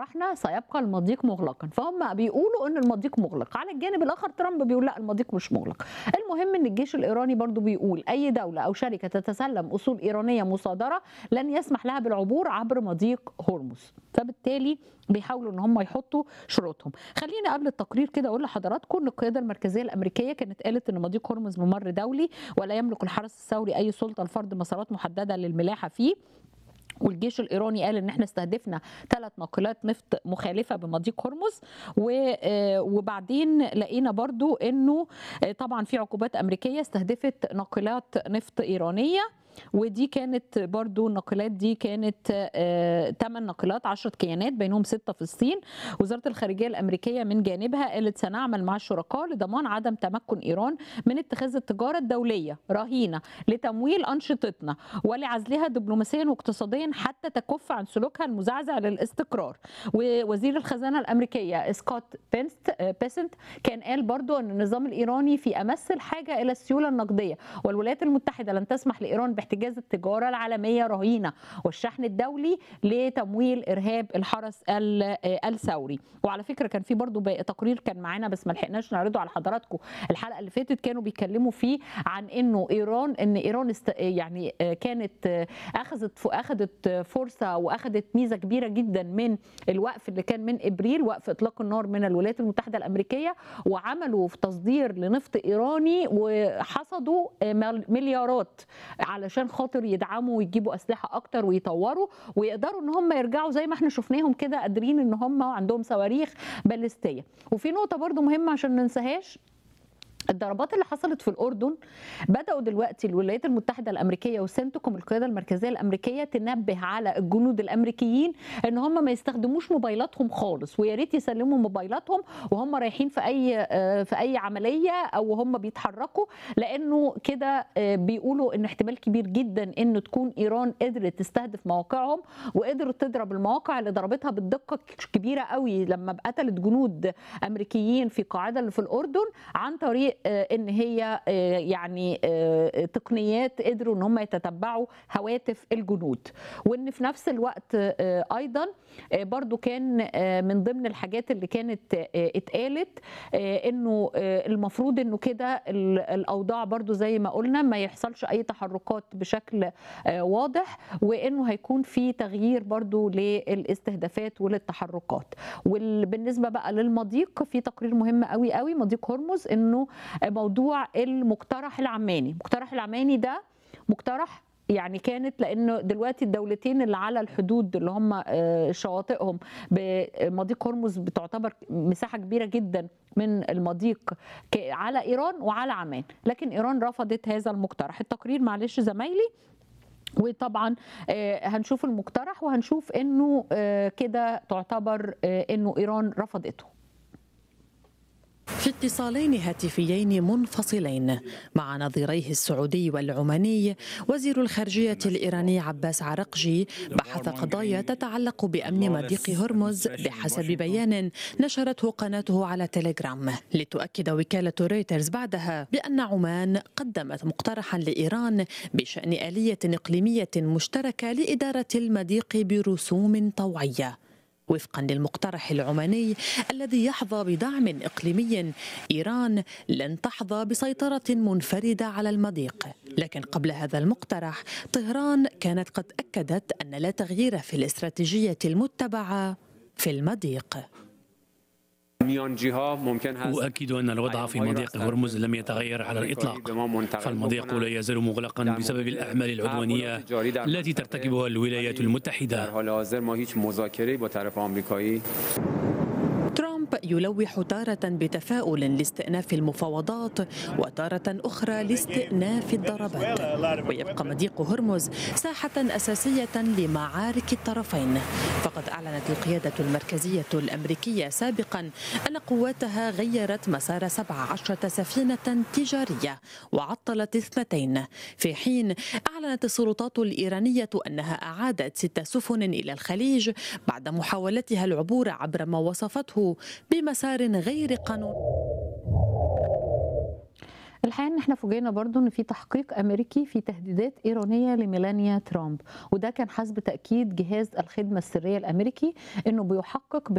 اقترحنا سيبقى المضيق مغلقا فهم بيقولوا ان المضيق مغلق على الجانب الاخر ترامب بيقول لا المضيق مش مغلق المهم ان الجيش الايراني برضو بيقول اي دوله او شركه تتسلم اصول ايرانيه مصادره لن يسمح لها بالعبور عبر مضيق هرمز فبالتالي بيحاولوا ان هم يحطوا شروطهم خلينا قبل التقرير كده اقول لحضراتكم ان القياده المركزيه الامريكيه كانت قالت ان مضيق هرمز ممر دولي ولا يملك الحرس الثوري اي سلطه لفرض مسارات محدده للملاحه فيه والجيش الايراني قال ان احنا استهدفنا ثلاث ناقلات نفط مخالفه بمضيق هرمز وبعدين لقينا برضو انه طبعا في عقوبات امريكيه استهدفت ناقلات نفط ايرانيه ودي كانت برضو الناقلات دي كانت ثمان ناقلات 10 كيانات بينهم ستة في الصين وزارة الخارجية الأمريكية من جانبها قالت سنعمل مع الشركاء لضمان عدم تمكن إيران من اتخاذ التجارة الدولية رهينة لتمويل أنشطتنا ولعزلها دبلوماسيا واقتصاديا حتى تكف عن سلوكها المزعزع للاستقرار ووزير الخزانة الأمريكية سكوت بينست بيسنت كان قال برضو أن النظام الإيراني في أمس الحاجة إلى السيولة النقدية والولايات المتحدة لن تسمح لإيران باحتجاز التجاره العالميه رهينه والشحن الدولي لتمويل ارهاب الحرس الثوري وعلى فكره كان في برضو تقرير كان معانا بس ما لحقناش نعرضه على حضراتكم الحلقه اللي فاتت كانوا بيتكلموا فيه عن انه ايران ان ايران است يعني كانت اخذت اخذت فرصه واخذت ميزه كبيره جدا من الوقف اللي كان من ابريل وقف اطلاق النار من الولايات المتحده الامريكيه وعملوا في تصدير لنفط ايراني وحصدوا مليارات علشان خاطر يدعموا ويجيبوا اسلحه اكتر ويطوروا ويقدروا ان هم يرجعوا زي ما احنا شفناهم كده قادرين ان هم عندهم صواريخ باليستيه وفي نقطه برضو مهمه عشان ما ننساهاش الضربات اللي حصلت في الاردن بداوا دلوقتي الولايات المتحده الامريكيه وسنتكم القياده المركزيه الامريكيه تنبه على الجنود الامريكيين ان هم ما يستخدموش موبايلاتهم خالص ويا ريت يسلموا موبايلاتهم وهم رايحين في اي في اي عمليه او هم بيتحركوا لانه كده بيقولوا ان احتمال كبير جدا انه تكون ايران قدرت تستهدف مواقعهم وقدرت تضرب المواقع اللي ضربتها بالدقه كبيره قوي لما قتلت جنود امريكيين في قاعده اللي في الاردن عن طريق ان هي يعني تقنيات قدروا ان هم يتتبعوا هواتف الجنود وان في نفس الوقت ايضا برضو كان من ضمن الحاجات اللي كانت اتقالت انه المفروض انه كده الاوضاع برضو زي ما قلنا ما يحصلش اي تحركات بشكل واضح وانه هيكون في تغيير برضو للاستهدافات وللتحركات وبالنسبه بقى للمضيق في تقرير مهم قوي قوي مضيق هرمز انه موضوع المقترح العماني المقترح العماني ده مقترح يعني كانت لانه دلوقتي الدولتين اللي على الحدود اللي هم شواطئهم بمضيق هرمز بتعتبر مساحه كبيره جدا من المضيق على ايران وعلى عمان لكن ايران رفضت هذا المقترح التقرير معلش زمايلي وطبعا هنشوف المقترح وهنشوف انه كده تعتبر انه ايران رفضته في اتصالين هاتفيين منفصلين مع نظيريه السعودي والعماني وزير الخارجيه الايراني عباس عرقجي بحث قضايا تتعلق بامن مضيق هرمز بحسب بيان نشرته قناته على تليجرام لتؤكد وكاله رويترز بعدها بان عمان قدمت مقترحا لايران بشان اليه اقليميه مشتركه لاداره المضيق برسوم طوعيه وفقا للمقترح العماني الذي يحظى بدعم اقليمي ايران لن تحظى بسيطره منفرده على المضيق لكن قبل هذا المقترح طهران كانت قد اكدت ان لا تغيير في الاستراتيجيه المتبعه في المضيق أؤكد أن الوضع في مضيق هرمز لم يتغير على الإطلاق فالمضيق لا يزال مغلقا بسبب الأعمال العدوانية التي ترتكبها الولايات المتحدة ترامب يلوح تارة بتفاؤل لاستئناف المفاوضات وتارة أخرى لاستئناف الضربات ويبقى مضيق هرمز ساحة أساسية لمعارك الطرفين فقد أعلنت القيادة المركزية الأمريكية سابقا أن قواتها غيرت مسار 17 سفينة تجارية وعطلت اثنتين في حين أعلنت السلطات الإيرانية أنها أعادت ست سفن إلى الخليج بعد محاولتها العبور عبر ما وصفته بمسار غير قانوني الحقيقه ان احنا فوجئنا برضو ان في تحقيق امريكي في تهديدات ايرانيه لميلانيا ترامب وده كان حسب تاكيد جهاز الخدمه السريه الامريكي انه بيحقق